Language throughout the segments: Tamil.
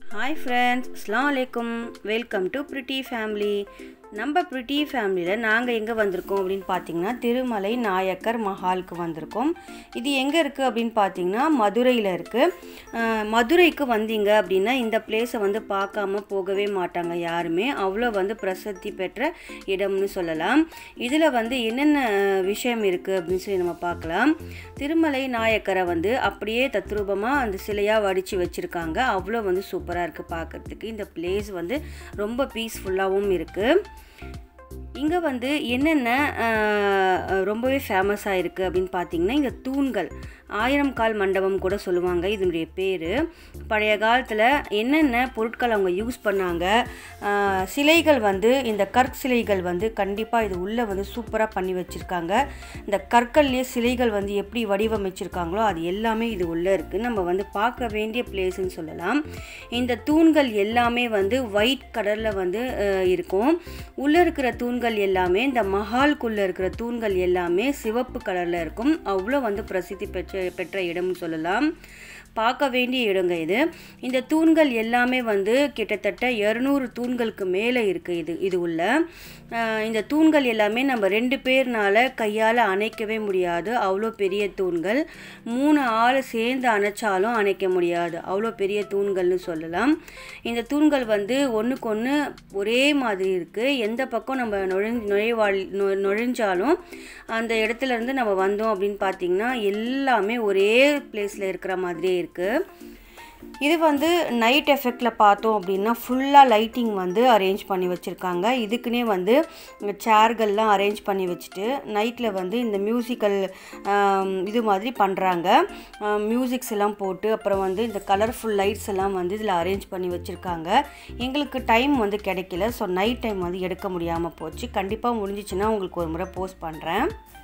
ஹாய் ஃப்ரெண்ட்ஸ் அஸ்லாம் வலைக்கும் வெல்கம் டு பிரிட்டி ஃபேமிலி நம்ம பிரிட்டி ஃபேமிலியில் நாங்கள் எங்கே வந்திருக்கோம் அப்படின்னு பார்த்தீங்கன்னா திருமலை நாயக்கர் மஹாலுக்கு வந்திருக்கோம் இது எங்கே இருக்குது அப்படின்னு பார்த்தீங்கன்னா மதுரையில் இருக்குது மதுரைக்கு வந்தீங்க அப்படின்னா இந்த பிளேஸை வந்து பார்க்காம போகவே மாட்டாங்க யாருமே அவ்வளோ வந்து பிரசித்தி பெற்ற இடம்னு சொல்லலாம் இதில் வந்து என்னென்ன விஷயம் இருக்குது அப்படின்னு சொல்லி நம்ம பார்க்கலாம் திருமலை நாயக்கரை வந்து அப்படியே தத்ரூபமாக அந்த சிலையாக வடித்து வச்சுருக்காங்க அவ்வளோ வந்து சூப்பராக இருக்குது பார்க்குறதுக்கு இந்த பிளேஸ் வந்து ரொம்ப பீஸ்ஃபுல்லாகவும் இருக்குது இங்கே வந்து என்னென்ன ரொம்பவே ஃபேமஸாக இருக்குது அப்படின்னு பார்த்தீங்கன்னா இந்த தூண்கள் ஆயிரம் கால் மண்டபம் கூட சொல்லுவாங்க இதனுடைய பேர் பழைய காலத்தில் என்னென்ன பொருட்கள் அவங்க யூஸ் பண்ணாங்க சிலைகள் வந்து இந்த கற் சிலைகள் வந்து கண்டிப்பாக இது உள்ளே வந்து சூப்பராக பண்ணி வச்சுருக்காங்க இந்த கற்கள்லேயே சிலைகள் வந்து எப்படி வடிவமைச்சிருக்காங்களோ அது எல்லாமே இது உள்ளே இருக்குது நம்ம வந்து பார்க்க வேண்டிய பிளேஸ்ன்னு சொல்லலாம் இந்த தூண்கள் எல்லாமே வந்து ஒயிட் கலரில் வந்து இருக்கும் உள்ளே இருக்கிற தூண்கள் எல்லாமே இந்த மஹால்குள்ளே இருக்கிற தூண்கள் எல்லாமே சிவப்பு கலரில் இருக்கும் அவ்வளோ வந்து பிரசித்தி பெற்ற பெற்ற இடம்னு சொல்லலாம் பார்க்க வேண்டிய இடங்க இது இந்த தூண்கள் எல்லாமே வந்து கிட்டத்தட்ட இரநூறு தூண்களுக்கு மேலே இருக்குது இது இது உள்ள இந்த தூண்கள் எல்லாமே நம்ம ரெண்டு பேர்னால கையால் அணைக்கவே முடியாது அவ்வளோ பெரிய தூண்கள் மூணு ஆள் சேர்ந்து அணைச்சாலும் அணைக்க முடியாது அவ்வளோ பெரிய தூண்கள்னு சொல்லலாம் இந்த தூண்கள் வந்து ஒன்றுக்கு ஒன்று ஒரே மாதிரி இருக்குது எந்த பக்கம் நம்ம நுழைஞ்சு நுழைவாள் நுழைஞ்சாலும் அந்த இடத்துல இருந்து நம்ம வந்தோம் அப்படின்னு பார்த்தீங்கன்னா எல்லாமே ஒரே பிளேஸில் இருக்கிற மாதிரியே இருக்குது இது வந்து நைட் எஃபெக்டில் பார்த்தோம் அப்படின்னா ஃபுல்லாக லைட்டிங் வந்து அரேஞ்ச் பண்ணி வச்சுருக்காங்க இதுக்குன்னே வந்து சேர்கள்லாம் அரேஞ்ச் பண்ணி வச்சுட்டு நைட்டில் வந்து இந்த மியூசிக்கல் இது மாதிரி பண்ணுறாங்க மியூசிக்ஸ் எல்லாம் போட்டு அப்புறம் வந்து இந்த கலர்ஃபுல் லைட்ஸ் எல்லாம் வந்து இதில் அரேஞ்ச் பண்ணி வச்சுருக்காங்க எங்களுக்கு டைம் வந்து கிடைக்கல ஸோ நைட் டைம் வந்து எடுக்க முடியாமல் போச்சு கண்டிப்பாக முடிஞ்சிச்சுன்னா உங்களுக்கு ஒரு முறை போஸ்ட் பண்ணுறேன்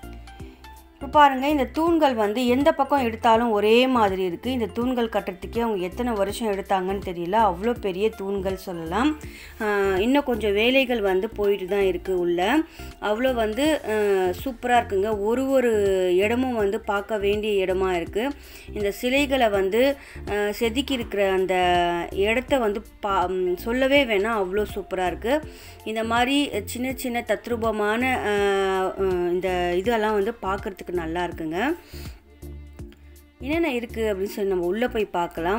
இப்போ பாருங்கள் இந்த தூண்கள் வந்து எந்த பக்கம் எடுத்தாலும் ஒரே மாதிரி இருக்குது இந்த தூண்கள் கட்டுறதுக்கே அவங்க எத்தனை வருஷம் எடுத்தாங்கன்னு தெரியல அவ்வளோ பெரிய தூண்கள் சொல்லலாம் இன்னும் கொஞ்சம் வேலைகள் வந்து போயிட்டு தான் இருக்குது உள்ள அவ்வளோ வந்து சூப்பராக இருக்குங்க ஒரு ஒரு இடமும் வந்து பார்க்க வேண்டிய இடமா இருக்குது இந்த சிலைகளை வந்து செதுக்கி இருக்கிற அந்த இடத்த வந்து பா சொல்லவே வேணாம் அவ்வளோ சூப்பராக இருக்குது இந்த மாதிரி சின்ன சின்ன தத்ரூபமான இந்த இதெல்லாம் வந்து பார்க்குறதுக்கு நல்லா இருக்குங்க என்னென்ன இருக்குது அப்படின்னு சொல்லி நம்ம உள்ளே போய் பார்க்கலாம்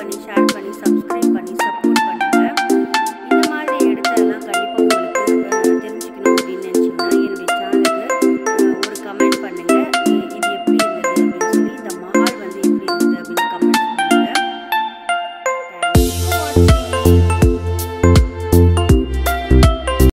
பண்ணி ஷேர்